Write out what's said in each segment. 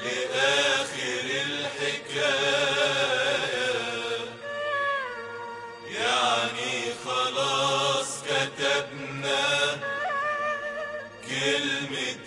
لآخر الحكاية يعني خلاص كتبنا كلمة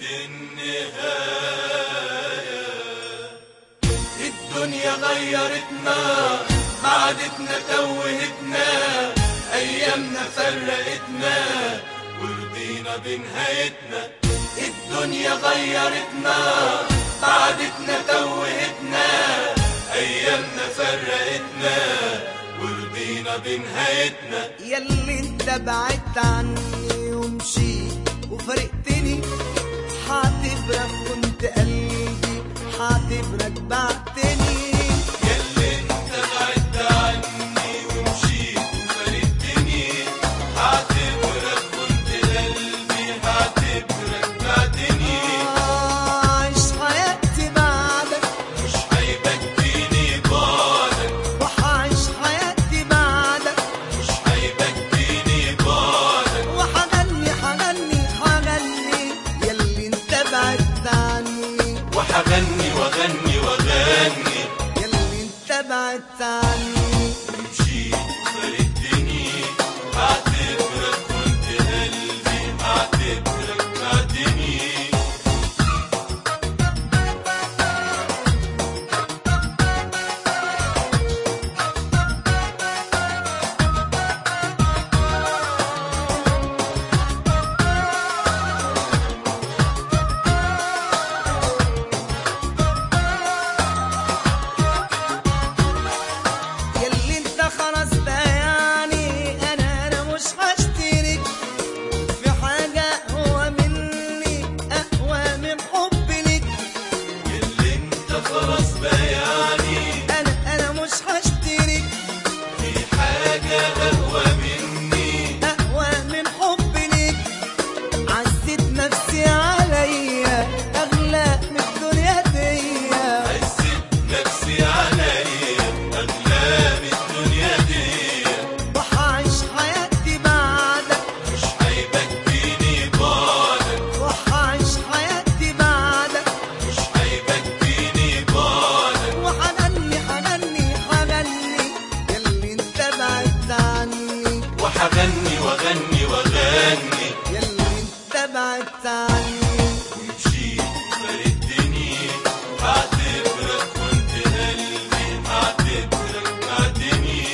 النهاية الدنيا غيرتنا بعدتنا توهتنا أيامنا فرقتنا ورضينا بنهايتنا الدنيا غيرتنا بعدتنا توهتنا أيامنا فرقتنا ورضينا بنهايتنا ياللي انت بعدت عني ومشيت وفرقتني حاعتبرك كنت قلبي حاعتبرك بعتني ياللي انت بعدت عني ومشيت وفارقتني هعتبرك كنت قلبي هعتبرك بعدني آه، عيش حياتي بعدك مش هيبكيني بعدك وحعيش حياتي بعدك مش هيبكيني بعدك وحغني حغني حغني ياللي انت بعدت عني وحغني واغني واغني ياللي انت بعدت عني ومشيت وفارقتني هعتبرك كنت قلبي هعتبرك بعدني ياللي انت خلاص بياني انا انا مش هشترك في حاجة هو مني اقوى من حبي لك اللي انت خلاص بياني انا انا مش هشترك في حاجة أقوى مني اقوى من حبي لك عزت نفسي عليا اغلى من الدنيا دي عزت نفسي عليا أغلى من الدنيا دي وحعيش حياتي بعدك مش هيبكيني بعدك وحعيش حياتي بعدك مش هيبكيني بعدك وحغني حغني حغني ياللي انت بعدت عني وحغني واغني واغني ياللي انت بعدت عني ومشيت وفارقتني هعتبرك كنت قلبي هعتبرك بعدني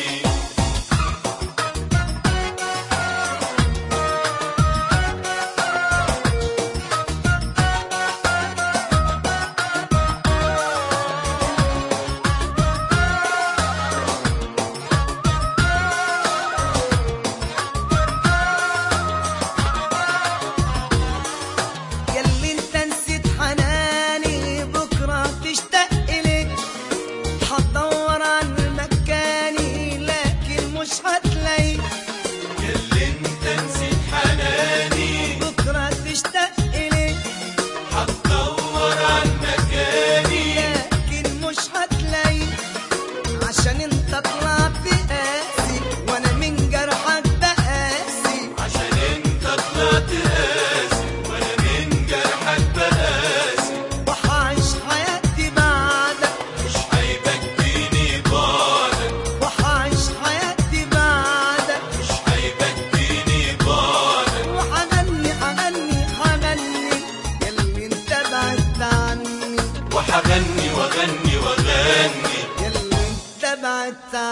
ياللي انت نسيت حناني بكرة تشتاق لك هتدور عن مكاني لكن مش هتلاقي ياللي انت نسيت حناني بكرة تشتاق لك هتدور عن مكاني لكن مش هتلاقي عشان انت طلعت قاسي وانا من جرحك بقاسي عشان انت طلعت قاسي وانا من جرحك بقاسي وحعيش حياتي بعدك مش هيبكيني بعدك وحعيش حياتي بعدك مش هيبكيني بعدك وحغني حغني حغني ياللي انت بعدت عني وحغني واغني واغني ياللي انت بعدت